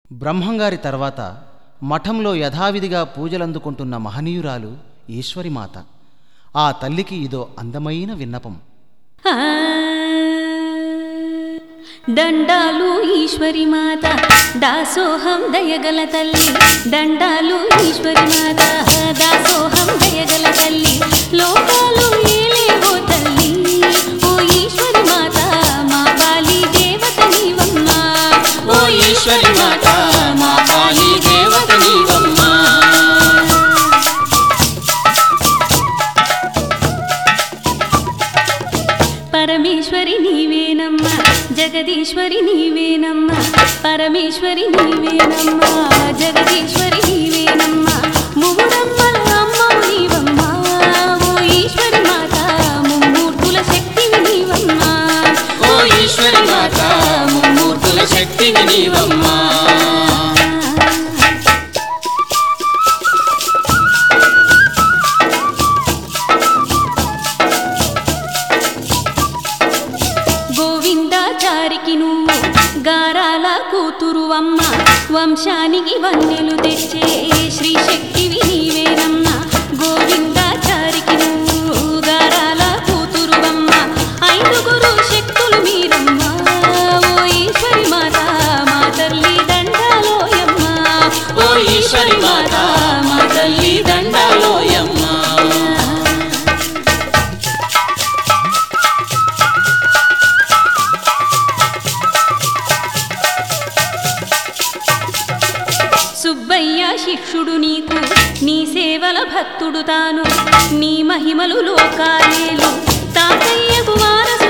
బ్రహ్మంగారి తర్వాత మఠంలో యథావిధిగా పూజలందుకుంటున్న మహనీయురాలు ఈశ్వరిమాత ఆ తల్లికి ఇదో అందమైన విన్నపం ఆ, దండాలు ఈశ్వరి మాత దాసోహం దయగల తల్లి దండాలు ఈశ్వరి మాత దాసోహం దయగల తల్లి లోకాలు ఏలేవో తల్లి ఓ ఈశ్వరి మాత మా పాలి దేవత నీవమ్మా ఓ ఈశ్వరి మాత మా పాలి దేవత నీవమ్మా పరమేశ్వరి నీవేనమ్మా జగదీశ్వరి నీవేనమ్మా పరమేశ్వరి నీవేనమ్మా జగదీశ్వరి నీవేనమ్మా ముగుడమ్మల అమ్మవు నీవమ్మా ఓ ఈశ్వరి మాత ముమ్మూర్తుల శక్తివి నీవమ్మా ఓ ఈశ్వరి మాత ముమ్మూర్తుల శక్తివి నీవమ్మా గోవిందాచారికి నువ్వు గారాల కూతురువమ్మ వంశానికి వన్నెలు తెచ్చే శ్రీ శక్తివి నీవేనమ్మ గోవిందాచారికి నువ్వు గారాల కూతురువమ్మ ఐదుగురు శక్తులు మీరమ్మ ఓ ఈశ్వరి మాత మా తల్లి దండాలోయమ్మ ఓ ఈశ్వరి మాత మా తల్లి దండాలోయమ్మా సుబ్బయ్య శిష్యుడు నీకు నీ సేవల భక్తుడు తాను నీ మహిమలు లోకాలేలు తాతయ్యకు వారసు